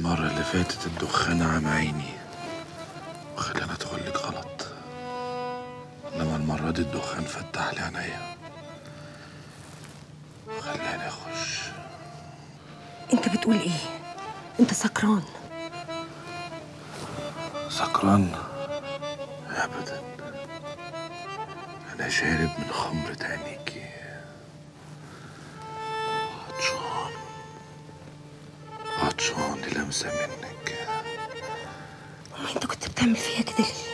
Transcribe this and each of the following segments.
المرة اللي فاتت الدخان عم عيني وخلاني ادخل لك غلط انما المرة دي الدخان فتح لي عينيا وخلاني اخش انت بتقول ايه انت سكران سكران ابدا انا شارب من خمرة عينيكي عطشان عطشان للمسة منك ما انت كنت بتعمل فيها كده ليه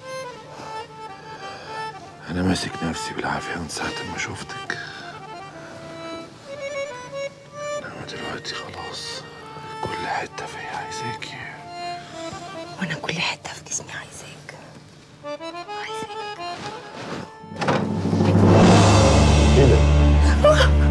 انا ماسك نفسي بالعافية من ساعة ما شفتك انما دلوقتي خلاص كل حتة فيا عايزاكي وانا كل حته في جسمي عايزاك عايزاك ايه ده؟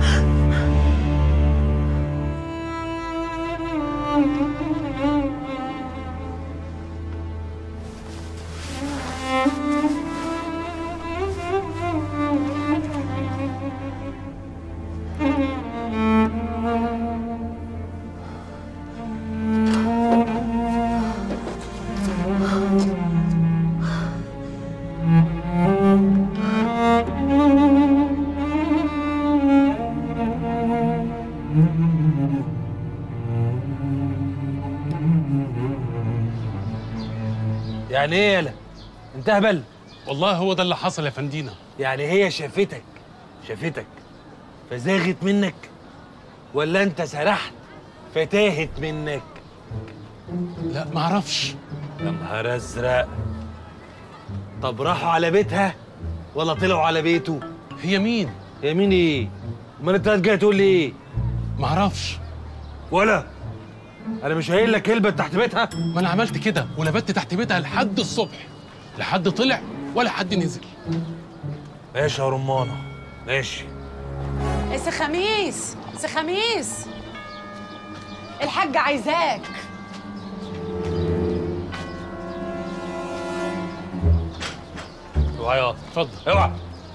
يعني ايه يالا انت هبل والله هو ده اللي حصل يا فندينا يعني هي شافتك شافتك فزاغت منك ولا انت سرحت فتاهت منك لا معرفش يا نهار ازرق طب راحوا على بيتها ولا طلعوا على بيته هي مين يا مين ايه امال انت جاي تقول لي ايه معرفش ولا انا مش قايل لك كلمه تحت بيتها ما انا عملت كده ولبت تحت بيتها لحد الصبح لا حد طلع ولا حد نزل ماشي يا رمانه ماشي سي خميس سي خميس الحاجة عايزاك اوعى يا اتفضل اوعى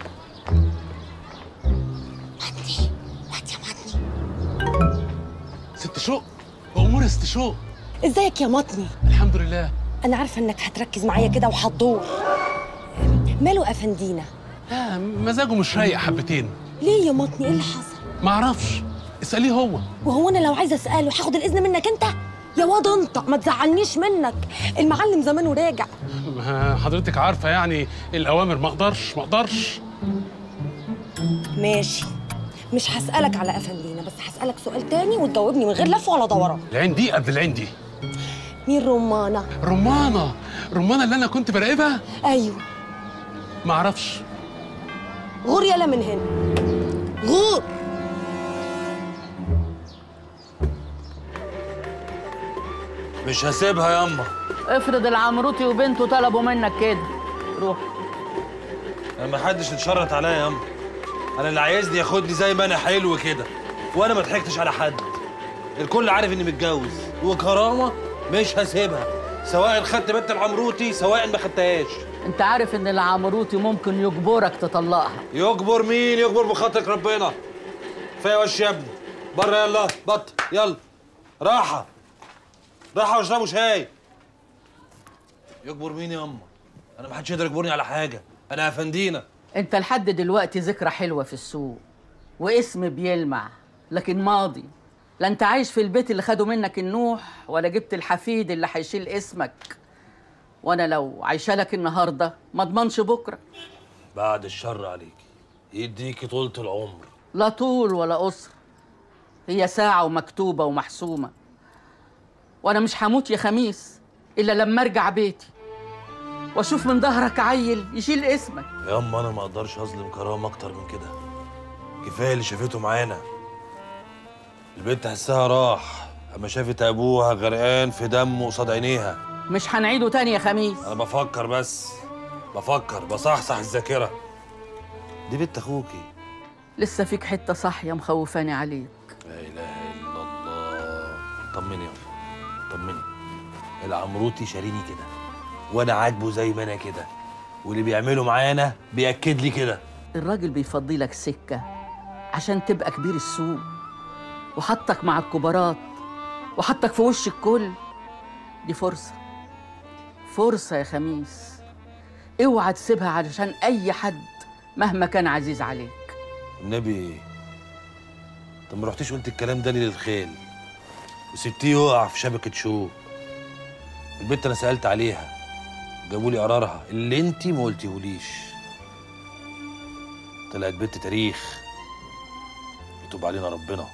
ست شوق وامور ست شوق ازيك يا مطني الحمد لله انا عارفه انك هتركز معايا كده وهتدور ماله افندينا لا مزاجه مش رايق حبتين ليه يا مطني ايه اللي حصل معرفش اساليه هو وهو انا لو عايزه اساله هاخد الاذن منك انت يا واد انت ما تزعلنيش منك المعلم زمانه راجع ما حضرتك عارفه يعني الاوامر ما اقدرش ما اقدرش ماشي مش هسألك على أفندينا بس هسألك سؤال تاني وتجاوبني من غير لف ولا دوران العين دي قبل العين دي مين رمانة؟ رمانه رمانه اللي انا كنت براقبها أيوه معرفش غور يلا من هنا غور مش هسيبها ياما افرض العمروتي وبنته طلبوا منك كده روح انا ما حدش اتشرط عليا ياما انا اللي عايزني ياخدني زي ما انا حلو كده وانا ما ضحكتش على حد الكل عارف اني متجوز وكرامه مش هسيبها سواء خدت بنت العمروتي سواء ما خدتهاش انت عارف ان العمروتي ممكن يجبرك تطلقها يجبر مين يجبر بخاطرك ربنا كفايه وش يا ابني بره يلا بط يلا راحه راحه واشربوا شاي يجبر مين يا اما انا ما حدش يقدر يجبرني على حاجه انا افندينا انت لحد دلوقتي ذكرى حلوه في السوق واسم بيلمع لكن ماضي لا انت عايش في البيت اللي خدوا منك النوح ولا جبت الحفيد اللي هيشيل اسمك وانا لو عايشه لك النهارده ما اضمنش بكره بعد الشر عليكي يديكي طولة العمر لا طول ولا قصر هي ساعة ومكتوبة ومحسومة وأنا مش هموت يا خميس إلا لما أرجع بيتي وأشوف من ظهرك عيل يشيل اسمك يا اما انا ما اقدرش اظلم كرامه اكتر من كده كفايه اللي شافته معانا البنت حسها راح اما شافت ابوها غرقان في دمه قصاد عينيها مش هنعيده تاني يا خميس انا بفكر بس بفكر بصحصح الذاكره دي بنت اخوكي لسه فيك حتة صاحية مخوفاني عليك لا اله الا الله طمني يا أم. طمني العمروتي شاريني كده وانا عاجبه زي ما انا كده واللي بيعمله معانا بياكد لي كده الراجل بيفضي لك سكة عشان تبقى كبير السوق وحطك مع الكبارات وحطك في وش الكل دي فرصة فرصة يا خميس اوعى تسيبها علشان أي حد مهما كان عزيز عليك النبي طب ما رحتيش قلت الكلام ده ليه للخيل وسبتيه يقع في شبكة شوك البنت انا سألت عليها جابوا لي قرارها اللي انت ما قلتيهوليش طلعت بنت تاريخ يتوب علينا ربنا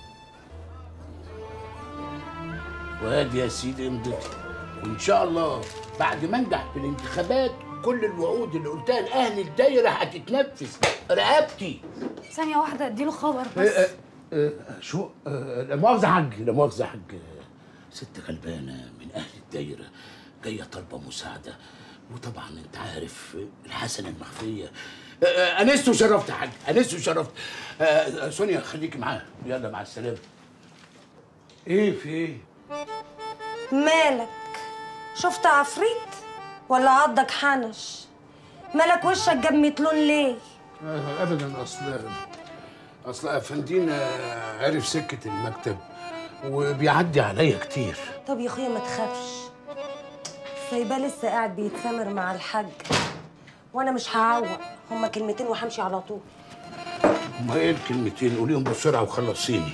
وادي يا سيدي امضتي وان شاء الله بعد ما انجح في الانتخابات كل الوعود اللي قلتها لاهل الدايره هتتنفذ رقبتي ثانية واحدة اديله خبر آه، بس آه، آه، شو آه، لا مؤاخذه حاج لا مؤاخذه حاج ست غلبانه من اهل الدايره جايه طالبه مساعده وطبعا انت عارف الحسنه المخفيه آه، آه، انست وشرفت يا حاج انست وشرفت آه، آه، سونيا خليكي معاها يلا مع السلامه ايه في ايه مالك شفت عفريت ولا عضك حنش مالك وشك جاب متلون ليه آه، ابدا اصل اصل افندينا عرف سكه المكتب وبيعدي عليا كتير طب يا اخويا ما تخافش سايباه لسه قاعد بيتسامر مع الحاج وانا مش هعوق هما كلمتين وهمشي على طول ما ايه الكلمتين قوليهم بسرعه وخلصيني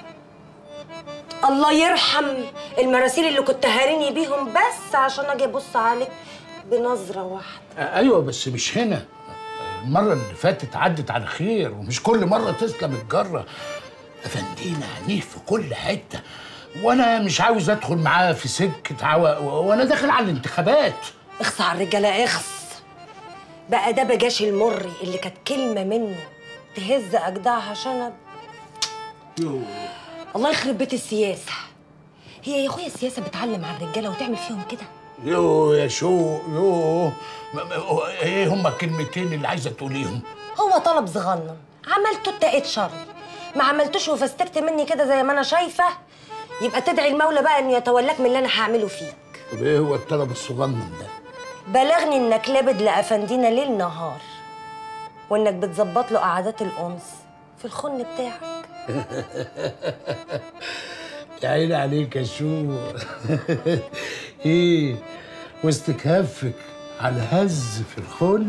الله يرحم المراسيل اللي كنت هاريني بيهم بس عشان اجي ابص عليك بنظره واحده آه، ايوه بس مش هنا المره اللي فاتت عدت على خير ومش كل مره تسلم الجره افندينا عينيه في كل حته وانا مش عاوز ادخل معاه في سكه عوا وانا داخل على الانتخابات اخص على الرجاله اخص بقى ده بجاش المري اللي كانت كلمه منه تهز اجدعها شنب الله يخرب بيت السياسه هي يا اخويا السياسه بتعلم على الرجاله وتعمل فيهم كده يو يا شو يو م- م- ايه هما الكلمتين اللي عايزه تقوليهم هو طلب صغنن عملته اتقيت شر ما عملتوش وفستكت مني كده زي ما انا شايفه يبقى تدعي المولى بقى انه يتولاك من اللي انا هعمله فيك طب ايه هو الطلب الصغنن ده بلغني انك لابد لافندينا ليل نهار وانك بتظبط له قعدات الانس في الخن بتاعك يا عيني عليك يا شو ايه وسطك هفك على هز في الخن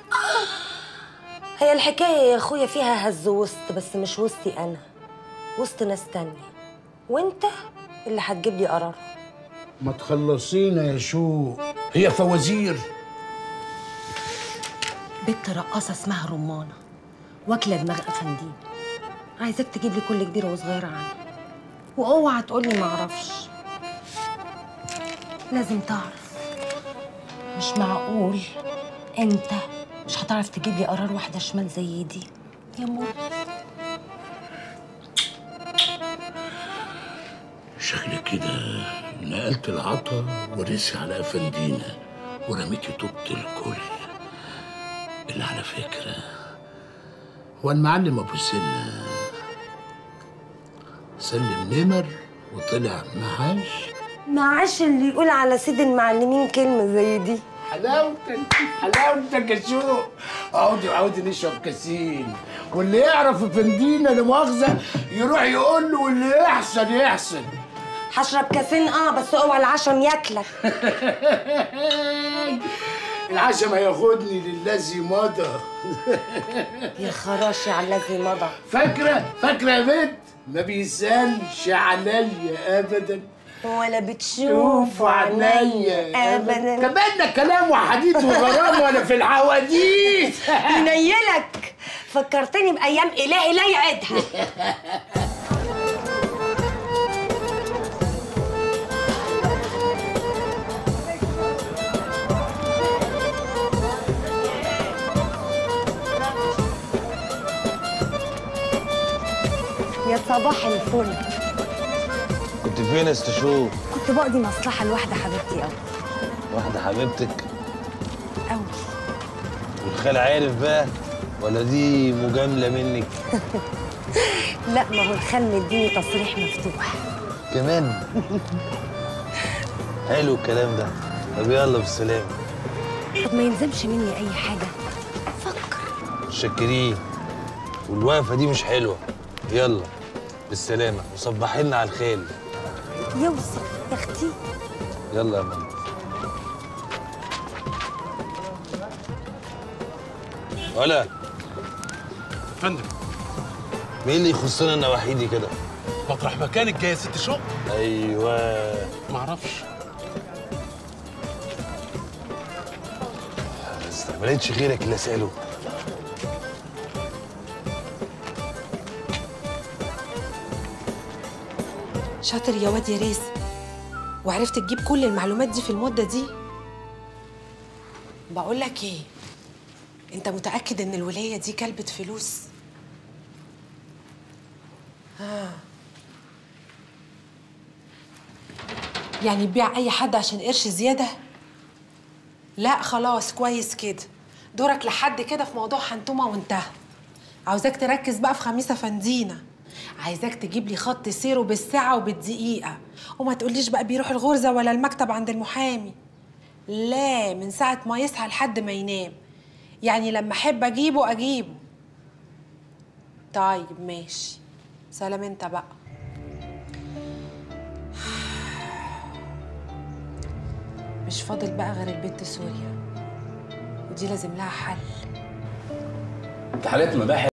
هي الحكايه يا اخويا فيها هز وسط بس مش وسطي انا وسط ناس تانية وانت اللي هتجيب لي قرار ما تخلصينا يا شو هي فوازير بنت رقاصه اسمها رمانه واكله دماغ افندين عايزاك تجيب لي كل كبيره وصغيره عنها واوعى تقول لي ما اعرفش لازم تعرف مش معقول انت مش هتعرف تجيب لي قرار واحده شمال زي دي يا مور شكلك كده نقلت العطا ورثي على افندينا ورميتي طوبة الكل اللي على فكرة هو المعلم ابو سنة سلم نمر وطلع معاش معاش اللي يقول على سيد المعلمين كلمه زي دي حلاوتك حلاوتك يا شو عودي عودي نشرب كاسين واللي يعرف افندينا لا مؤاخذة يروح يقول له واللي يحسن يحسن هشرب كاسين اه بس اوعى العشم ياكلك العشم هياخدني للذي مضى يا خراشي على الذي مضى فاكرة فاكرة يا بنت ما بيسألش عليا أبدا ولا بتشوف عينيا ابدا كمان كلام وحديث وغرام وأنا في الحواديت ينيلك فكرتني بايام الهي لا يعيدها يا صباح الفل كنت فين يا استشوف كنت بقضي مصلحه لواحده حبيبتي قوي واحدة حبيبتك قوي والخال عارف بقى ولا دي مجاملة منك لا ما هو الخال مديني تصريح مفتوح كمان حلو الكلام ده طب يلا بالسلامة طب ما يلزمش مني اي حاجه فكر متشكرين والوقفة دي مش حلوة يلا بالسلامة وصبحي لنا على الخيل يوصل يا اختي يلا يا ماما ولا فندم مين اللي يخصنا انا وحيدي كده مطرح مكانك جايه ست شقق ايوه معرفش بس ما لقيتش غيرك اللي اساله شاطر يا واد يا ريس وعرفت تجيب كل المعلومات دي في المدة دي بقول لك ايه انت متأكد ان الولاية دي كلبة فلوس ها يعني تبيع اي حد عشان قرش زيادة لا خلاص كويس كده دورك لحد كده في موضوع حنتومة وانتهى عاوزاك تركز بقى في خميسة فندينة عايزاك تجيب لي خط سيره بالساعة وبالدقيقة وما تقوليش بقى بيروح الغرزة ولا المكتب عند المحامي لا من ساعة ما يصحى لحد ما ينام يعني لما أحب أجيبه أجيبه طيب ماشي سلام انت بقى مش فاضل بقى غير البت سوريا ودي لازم لها حل امتحانات المباحث